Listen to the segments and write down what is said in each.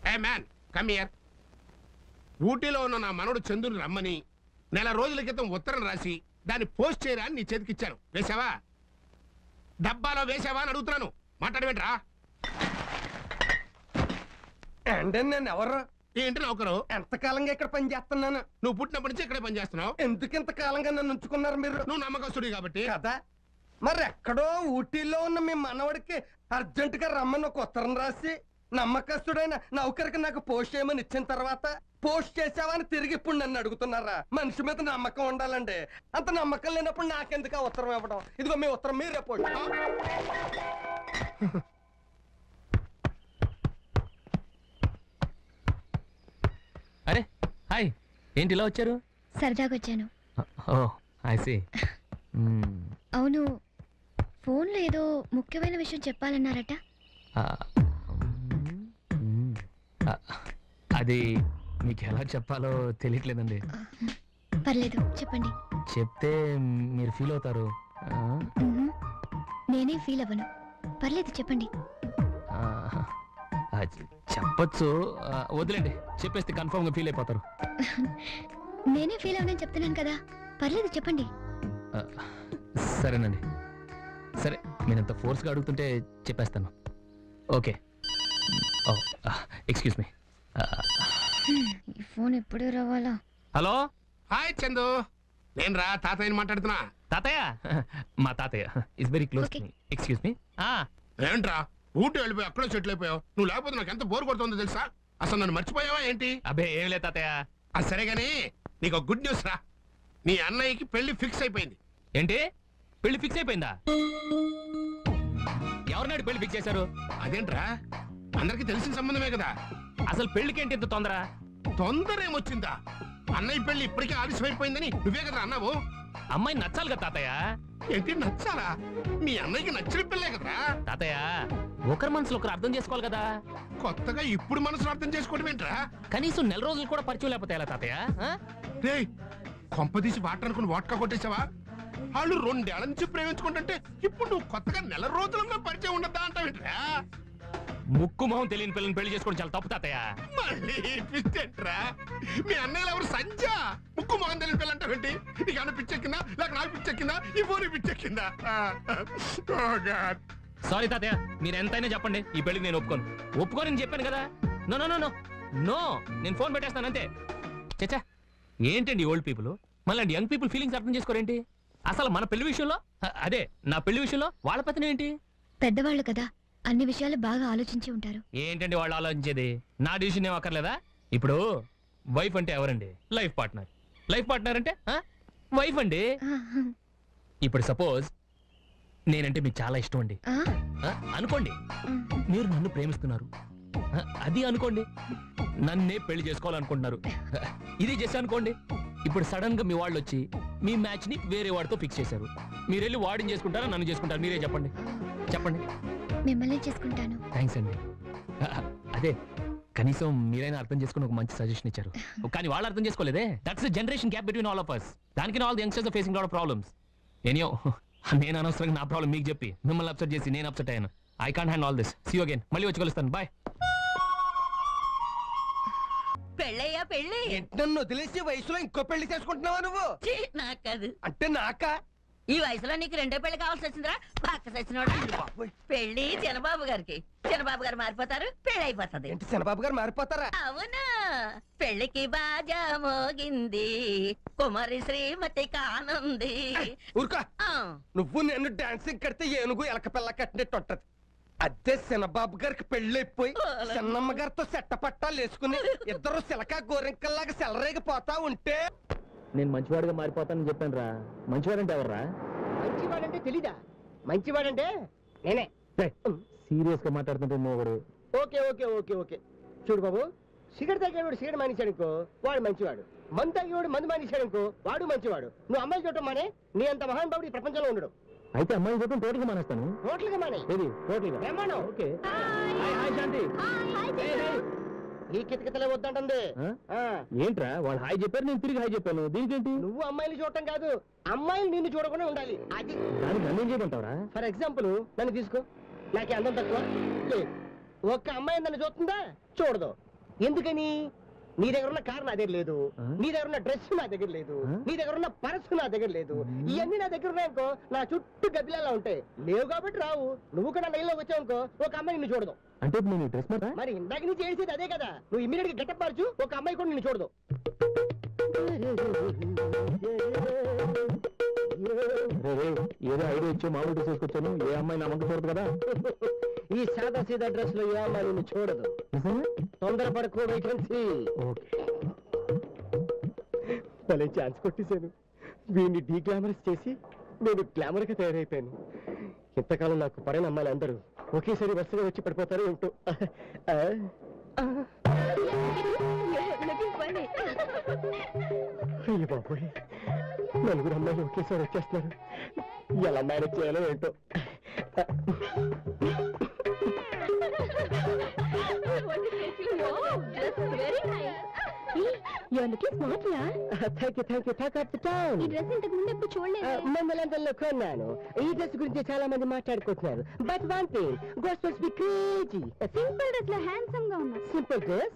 A man come here ఊటీలో ఉన్న నా మనవడు చంద్రుని రమ్మని నెల రోజుల క్రితం ఉత్తరం రాసి దాన్ని పోస్ట్ చేయరా అని నీ చేతికిచ్చాను వేసావా డబ్బాలో వేసావా అని అడుగుతున్నాను మాట్లాడబెట్రా అంటే నేను ఎవరు ఏంటి నౌకరు ఎంతకాలంగా ఇక్కడ పని చేస్తున్నాను నువ్వు పుట్టినప్పటి నుంచి ఇక్కడే పని చేస్తున్నావు ఎందుకు ఇంత కాలంగా నన్ను ఉంచుకున్నారు మీరు నువ్వు నమ్మకస్తుడి కాబట్టి కదా మరి ఎక్కడో ఊటీలో ఉన్న మీ మనవడికి అర్జెంట్ గా రమ్మని ఒక ఉత్తరం రాసి నమ్మకస్తుడైన నౌకరికి నాకు పోస్ట్ చేయమని ఇచ్చిన తర్వాత పోస్ట్ చేసావని తిరిగి ఇప్పుడు నన్ను అడుగుతున్నారా మనిషి మీద నమ్మకం ఉండాలండి అంత నమ్మకం లేనప్పుడు నాకెందుకు ఆ ఉత్తరం ఇవ్వడం ఇదిగో మీ ఉత్తరం మీరే పోస్ట్ అరే హాయ్ ఏంటి ఇలా వచ్చారు సరదాగా వచ్చాను ఓ ఐ సి అవును ఫోన్లో ఏదో ముఖ్యమైన విషయం చెప్పాలన్నారట అది మీకు ఎలా చెప్పాలో తెలియట్లేదండి పర్లేదు చెప్పండి చెప్తే మీరు ఫీల్ అవుతారు ఆ, మ్మ్. నేనే ఫీల్ అవ్వను పర్లేదు చెప్పండి ఆ, ఆ, చెప్పొచ్చు ఆ, వదిలేండి చెప్పేస్తే కన్ఫర్మ్గా ఫీల్ అయిపోతారు నేనే ఫీల్ అవ్వనని చెప్తున్నాను కదా పర్లేదు చెప్పండి ఆ, సరేనండి సరే నేను ఇంత ఫోర్స్గా అడుగుతుంటే చెప్పేస్తాను ఓకే ఓ ఎక్స్క్యూజ్ మీ ఈ ఫోన్ ఎప్పుడు రావాలా హలో హాయ్ చందు నేను రా తాతయ్యని మాట్లాడుతున్నా తాతయ్య మా తాతయ్య is very close Okay. Excuse me ఏంట్రా ఊటీ వెళ్ళిపోయి అక్కడో సెటిల్ అయిపోయావు నువ్వు లేకపోతే నాకు ఎంత బోర్ కొడుతుందో తెలుసా అసలు నన్ను మర్చిపోయావా ఏంటి అబ్బే ఏం లేదు తాతయ్య అది సరే గానీ నీకు గుడ్ న్యూస్ రా నీ అన్నయ్యకి పెళ్లి ఫిక్స్ అయిపోయింది ఏంటి పెళ్లి ఫిక్స్ అయిపోయిందా ఎవరినాడు పెళ్లి ఫిక్స్ చేశారు అదేంట్రా అందరికి తెలిసిన సంబంధమే కదా అసలు పెళ్లికి ఏంటి ఇంత తొందర తొందర ఏమొచ్చిందా అన్నయ్య పెళ్లి ఇప్పటికే ఆలస్యం అయిపోయిందని నువ్వే కదా అన్నావు అమ్మాయి నచ్చాలి కదా తాతయ్య ఏంటి నచ్చాలా మీ అన్నయ్యకి నచ్చిన పిల్లే కదరా తాతయ్య ఒకరి మనసులో ఒకరు అర్థం చేసుకోవాలి కదా కొత్తగా ఇప్పుడు మనసులో అర్థం చేసుకోవడం ఏంట్రా కనీసం నెల రోజులు కూడా పరిచయం లేకపోతే ఎలా తాతయ్య ఆ? రే కొంపదీసి వాటర్ అనుకుని వాట్కా కొట్టేశావా వాళ్ళు రెండేళ్ల నుంచి ప్రేమించుకుంటుంటే ఇప్పుడు నువ్వు కొత్తగా నెల రోజులుగా పరిచయం ఉండద్దా అంటావేంట్రా ముక్కు మొహం తెలియని పిల్లని పెళ్లి చేసుకోవడం చాలా తప్పు తాతయ్య మళ్ళీ twist ఏంట్రా మీ అన్నయ్యలు ఎవరు సంజ ముక్కు మొహం తెలియని పిల్ల అంటావేంటి నీకు అన్న పిచ్చెక్కిందా లేక నాకు పిచ్చెక్కిందా ఈ ఫోన్ పిచ్చెక్కిందా Oh, God. సారీ తాతయ్య మీరు ఎంతైనా చెప్పండి ఈ పెళ్లికి నేను ఒప్పుకోను ఒప్పుకోను నేను చెప్పాను కదా no no no no no నేను ఫోన్ పెట్టేస్తాను అంతే చచ్చా ఏంటండి ఓల్డ్ పీపుల్ మళ్ళీ యంగ్ పీపుల్ ఫీలింగ్స్ అర్థం చేసుకోరేంటి అసలు మన పెళ్లి విషయంలో అ- అదే నా పెళ్లి విషయంలో వాళ్ళ పత్రం ఏంటి పెద్దవాళ్ళు కదా అన్ని విషయాలు బాగా ఆలోచించి ఉంటారు ఏంటండి వాళ్ళు ఆలోచించేది నా డిసిషన్ ఏం అక్కర్లేదా ఇప్పుడు వైఫ్ అంటే ఎవరండి లైఫ్ పార్ట్నర్ లైఫ్ పార్ట్నర్ అంటే వైఫ్ అండి ఆహా. ఇప్పుడు సపోజ్ నేనంటే మీకు చాలా ఇష్టం అండి ఆ? ఆ, అనుకోండి మ్మ్. మీరు నన్ను ప్రేమిస్తున్నారు ఆ, అది అనుకోండి నన్నే పెళ్లి చేసుకోవాలనుకుంటున్నారు ఇది చేసి అనుకోండి ఇప్పుడు సడన్ గా మీ వాళ్ళు వచ్చి మీ మ్యాచ్ ని వేరే వాడితో ఫిక్స్ చేశారు మీరు వెళ్ళి వాడిని చేసుకుంటారా నన్ను చేసుకుంటారు మీరే చెప్పండి చెప్పండి మిమ్మల్ని చేసుకుంటాను థ్యాంక్స్ అండి ఆ, అదే కనీసం మీరైనా అర్థం చేసుకుని ఒక మంచి సజెషన్ ఇచ్చారు కానీ వాళ్ళు అర్థం చేసుకోలేదే that's generation gap between all of us దానికి all the youngsters facing lot problems ఎనియో నేను అనవసరంగా నా ప్రాబ్లం మీకు చెప్పి మిమ్మల్ని అప్సెట్ చేసి నేను అప్సెట్ అయ్యాను I can't hand all this see again మళ్ళీ వచ్చి కలుస్తాను బాయ్ పెళ్ళయ్యా పెళ్ళి ఏంటి నన్ను వదిలేసి వయసులో ఇంకో పెళ్లి చేసుకుంటున్నావా నువ్వు ఛీ, నాకు కాదు అంటే నాకా ఈ వయసులో నీకు రెండో పెళ్లి కావాల్సి వచ్చిందిరా పక్క సచ్చినోడా పెళ్లి చిన్నబాబు గారికి చిన్నబాబు గారు మారిపోతారు పెళ్లి అయిపోతుంది ఏంటి చంద్రబాబు గారు మారిపోతారా అవునా పెళ్లికి బాజా మోగింది కుమారి శ్రీమతి కానుంది ఊరుకో ఆ, నువ్వు నేను డాన్సింగ్ కడితే ఏనుగు ఎలక పిల్ల కట్టినట్టు ఉంటది అదే చిన్నబాబు గారికి పెళ్ళైపోయి చిన్నమ్మ గారితో సెట్ట పట్టాలు వేసుకుని ఇద్దరు సిలక గోరింకల్లాగా సెలరేగిపోతా ఉంటే నేను మంచివాడిగా మారిపోతానని చెప్పాను రా మంచివాడంటే ఎవర్రా మంచివాడంటే తెలీదా మంచివాడంటే నేనే సీరియస్ గా మాట్లాడుతుంటే మోగడు ఓకే ఓకే ఓకే ఓకే చూడు బాబు సిగరెట్ తాగేవాడు సిగరెట్ మానేశాడనుకో వాడు మంచివాడు మందు తాగేవాడు మందు మానేశాడనుకో వాడు మంచివాడు నువ్వు అమ్మాయి చూడటం మానే నీ అంత మహానుభావుడు ఈ ప్రపంచంలో ఉండడు అయితే అమ్మాయి చూడటం టోటల్ గా మానేస్తాను టోటల్గా మానే ఏది టోటల్ గా ఏమన్నావు? ఓకే హాయ్ హాయ్ శాంతి ఏయ్, ఏయ్. ఈ కితకితలే వద్దంటుంది ఆ? ఆ, ఏంట్రా వాళ్ళు హాయ్ చెప్పారు నేను తిరిగి హాయ్ చెప్పాను దీనికేంటి నువ్వు అమ్మాయిని చూడటం కాదు అమ్మాయిలు నిన్ను చూడకుండా ఉండాలి అది దానికి నన్ను ఏం చేయమంటావరా ఫర్ ఎగ్జాంపుల్ నన్ను తీసుకో నాకు అందం తక్కువ లేదు ఒక్క అమ్మాయి నన్ను చూస్తుందా చూడదు ఎందుకని నీ దగ్గర ఉన్న కార్ నా దగ్గర లేదు ఆ? నీ దగ్గర ఉన్న డ్రెస్ నా దగ్గర లేదు ఆ? నీ దగ్గర ఉన్న పర్సు నా దగ్గర లేదు ఇవన్నీ నా దగ్గర ఉన్నాయనుకో నా చుట్టూ గబ్బిలాలా ఉంటాయి లేవు కాబట్టి రావు నువ్వు కూడా లైన్లోకి వచ్చావనుకో ఒక అమ్మాయి నిన్ను చూడదు అంటే ఇప్పుడు నేను డ్రెస్ మాట మరి ఇందాక నుంచి చేసేది అదే కదా నువ్వు ఇమీడియట్ గా గెటప్ మార్చు ఒక అమ్మాయి కూడా నిన్ను చూడదు ఏదో ఐడియా ఇచ్చి మామూలు డ్రెస్ వేసుకొచ్చాను ఏ అమ్మాయి నా వంక చూడదు కదా ఈ సాదా సీదా డ్రెస్ లో ఏ అమ్మాయి నిన్ను చూడదు తొందరపడకు వేకెన్సీ ఓకే భలే ఛాన్స్ కొట్టేశాను వీడిని డీ గ్లామరస్ చేసి నేను గ్లామర్ గా తయారైపోయాను ఇంతకాలం నాకు పడిన అమ్మాయిలు అందరూ ఒకేసారి వరుసగా వచ్చి పడిపోతారు ఏమిటో ఆ? అయ్య బాబోయ్ నలుగురు అమ్మాయిలు ఒకేసారి వచ్చేస్తున్నారు ఎలా మేనేజ్ చేయాలో ఏంటో thank you thank you thank of the time ఈ డ్రెస్ ఇంతకు ముందు ఎప్పుడు చూడలేదు మందలందరిలో కొన్నాను ఈ డ్రెస్ గురించి చాలా మంది మాట్లాడుకుంటున్నారు but one thing gospels be crazy simple dress లో హ్యాండ్సమ్ గా ఉన్నా సింపుల్ డ్రెస్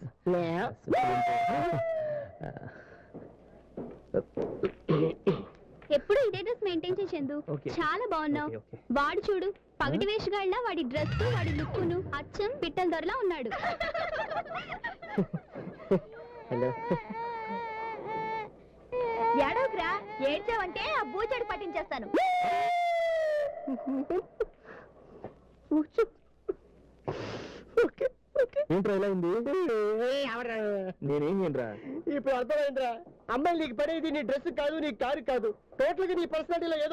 ఎప్పుడు ఇదే డ్రెస్ మెయింటైన్ చేసేందు Okay. చాలా బాగున్నావు Okay, okay. వాడు చూడు పగటి వేషగాళ్ళ వాడి డ్రెస్ వాడి లుక్కును అచ్చం పిట్టల దొరలా ఉన్నాడు హలో ఏడవకురా ఏడ్చావంటే ఆ బూచడు పట్టించేస్తాను ఏంట్రా ఇలా ఉంది నేనేం చేయనురా ఇప్పుడు అర్థమైందిరా అమ్మాయి నీకు పడేది నీ డ్రెస్ కాదు నీ కారు కాదు టోటల్ గా నీ పర్సనాలిటీలో ఏదో